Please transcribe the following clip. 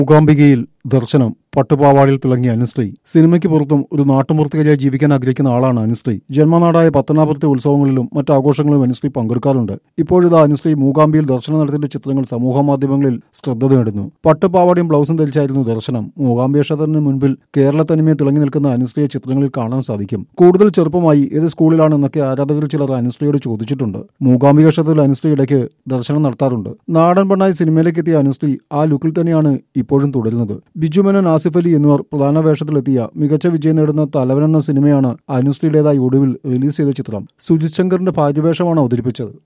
മൂകാംബികയിൽ ദർശനം പട്ടുപാവാടിയിൽ തിളങ്ങിയ അനുശ്രീ സിനിമയ്ക്ക് പുറത്തും ഒരു നാട്ടുമൂർത്തികയായി ജീവിക്കാൻ ആഗ്രഹിക്കുന്ന ആളാണ് അനുശ്രീ ജന്മനാടായ പത്തനാപുരത്തെ ഉത്സവങ്ങളിലും മറ്റ് ആഘോഷങ്ങളിലും അനുശ്രീ പങ്കെടുക്കാറുണ്ട് ഇപ്പോഴിതാ അനുശ്രീ മൂകാംബിയിൽ ദർശനം നടത്തിയ ചിത്രങ്ങൾ സമൂഹ മാധ്യമങ്ങളിൽ ശ്രദ്ധ നേടുന്നു പട്ടുപാവാടിയും ബ്ലൗസും ധരിച്ചായിരുന്നു ദർശനം മൂകാംബിക ക്ഷേത്രത്തിന് മുൻപിൽ കേരള തനിമയെ തിളങ്ങി നിൽക്കുന്ന അനുശ്രീയെ ചിത്രങ്ങളിൽ കാണാൻ സാധിക്കും കൂടുതൽ ചെറുപ്പമായി ഏത് സ്കൂളിലാണെന്നൊക്കെ ആരാധകരിൽ ചിലർ അനുശ്രീയോട് ചോദിച്ചിട്ടുണ്ട് മൂകാംബിക ക്ഷേത്രത്തിൽ അനുശ്രീ ഇടയ്ക്ക് ദർശനം നടത്താറുണ്ട് നാടൻ പെണ്ണായി സിനിമയിലേക്ക് എത്തിയ അനുശ്രീ ആ ലുക്കിൽ തന്നെയാണ് ഇപ്പോഴും തുടരുന്നത് ബിജുമേനൻ ആസിഫ് അലി എന്നിവർ പ്രധാന വേഷത്തിലെത്തിയ മികച്ച വിജയം നേടുന്ന തലവൻ എന്ന സിനിമയാണ് അനുശ്രീയുടേതായി ഒടുവിൽ റിലീസ് ചെയ്ത ചിത്രം സുജിത് ശങ്കറിന്റെ ഭാര്യവേഷമാണ് അവതരിപ്പിച്ചത്